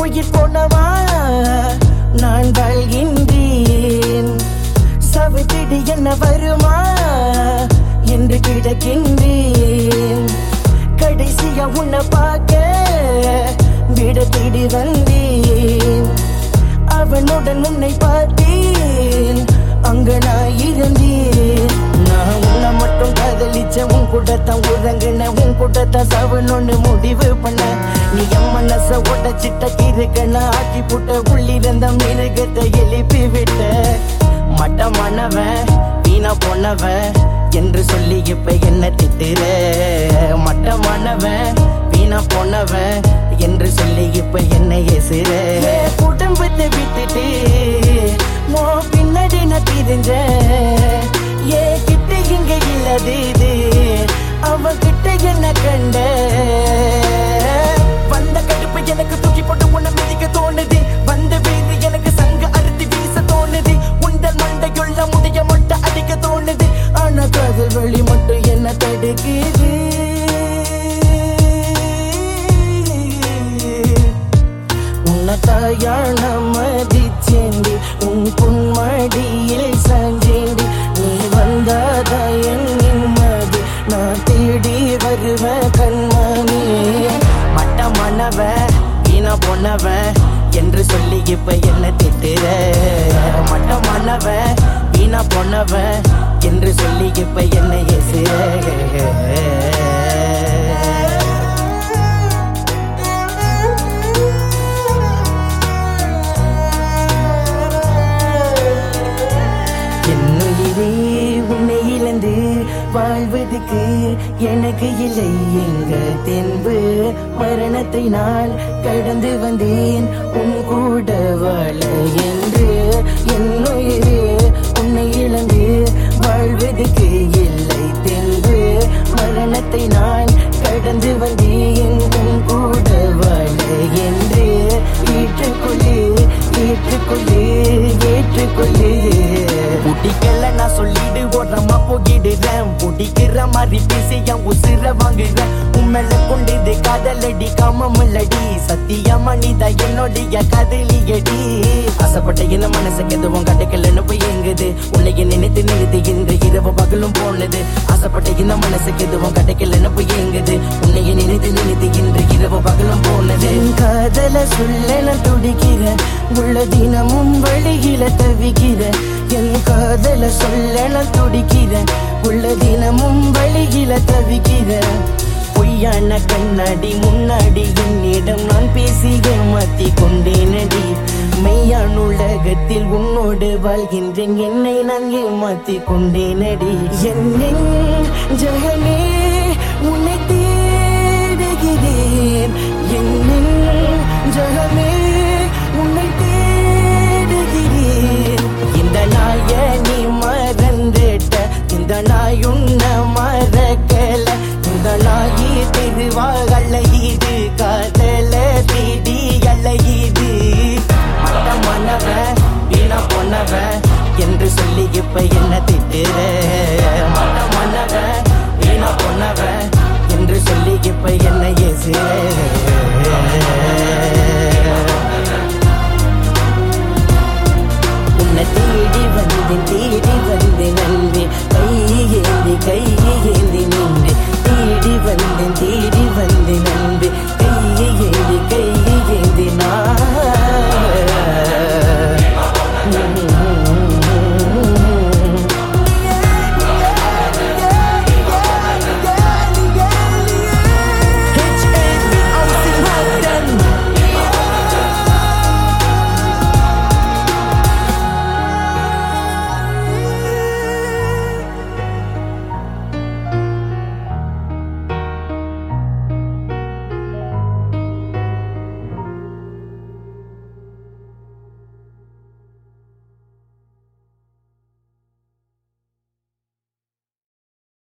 உயிர் போனவா நான் வாழ்கின்றேன் சவித்திடு என்ன வருமா என்று கிடக்கின்றேன் கடைசியா உன்னை பார்க்க விட தேடி வந்தேன் அவனுடன் உன்னை பார்த்தேன் அங்க நான் இருந்தேன் நான் உன்னை மட்டும் காதலிச்ச உன் கூட்டத்தான் உறங்கின உன் கூட்டத்தான் சவனொன்னு முடிவு பண்ண நீ என் மனச உடச்சிட்ட கிருக்கன ஆக்கி புட்ட உள்ளிருந்த மிருகத்தை எழுப்பி விட்ட மட்டமானவன் வீணா போனவன் என்று சொல்லி இப்ப என்ன திட்டுற மட்டமானவன் வீணா போனவன் என்று சொல்லி இப்ப என்ன ஏசுற குடும்பத்தை விட்டுட்டு மோ பின்னாடி நான் தெரிஞ்ச ஏ கிட்ட இங்க இல்லது இது அவன் கிட்ட என்ன கண்ட வந்த கடுப்பு எனக்கு தூக்கி போட்டு உன்னை மிதிக்க தோணுது வந்த வீடு எனக்கு சங்க அறுத்து வீச தோணுது உண்டல் மண்டையுள்ள முடிய மட்டும் அடிக்க தோணுது ஆனா காதல் வழி மட்டும் என்ன தடுக்குது உன்னை தாயான மதிச்சேண்டி உன் புன்மடியில் சாஞ்சேண்டி நீ வந்தாத என் நிம்மதி நான் தேடி வருவேன் கண்மணி மட்டமானவ வீணா போனவ என்று சொல்லி இப்ப என்ன திட்டுற மட்டமானவ வீணா போனவ என்று சொல்லி இப்ப என்ன ஏசுற என்னுயிரே உன்னை இழந்து வாழ்வதுக்கு எனக்கு இல்லை எங்க தென்பு மரணத்தை நான் கடந்து வந்தேன் உன் கூட வாழ என்று என்னுயிரே உன்னை இழந்து வாழ்வதுக்கு இல்லை தென்பு மரணத்தை நான் கடந்து வந்தேன் உன் கூட வாழ என்று ஏற்றுக்கொள்ளு ஏற்றுக்கொள்ளு ஏற்றுக்கொள்ளு பிடிக்கல நான் சொல்லிடு ஓரமா போகிடுறேன் பிடிக்கிற மாதிரி பேசி என் உசிர வாங்குறேன் உண்மையில கொண்டது காதலடி காமமல்லடி சத்தியமா நீதான் என்னுடைய காதலியடி ஆசைப்பட்ட என்ன மனசுக்கு எதுவும் கிடைக்கலன்னு போய் எங்குது உன்னைய நினைத்து நினைத்து இந்த இரவு பகலும் போனது ஆசைப்பட்ட இந்த மனசுக்கு எதுவும் கிடைக்கலன்னு போய் எங்குது உன்னைய நினைத்து நினைத்து இன்று இரவு பகலும் போனது காதல சொல்ல நான் துடிக்கிறேன் உள்ள தினமும் வழியில தவிக்கிறேன் என் காதல சொல்ல நான் துடிக்கிறேன் உள்ள தினமும் வழியில தவிக்கிறேன் பொய்யான கண்ணாடி முன்னாடி என்னிடம் நான் பேசி ஏமாத்தி கொண்டேனடி மெய்யான உலகத்தில் உன்னோடு வாழ்கின்றேன் என்னை நான் ஏமாத்தி கொண்டேனடி என்னின் ஜகமே உன்னை தேடுகிறேன் என்னின் ஜகமே உன்னை தேடுகிறேன் இந்த நாய நீ மறந்துட்ட இந்த நாய் உன்ன மறக்கல இந்த நாயி திருவாகல இது காதல தேடி அலையுது மட்டமானவ வீணா போனவ என்று சொல்லி இப்ப என்ன திட்டுற மட்டமானவ வீணா போனவ என்று சொல்லி இப்ப என்ன ஏசுற உன்னை தேடி வந்தேன்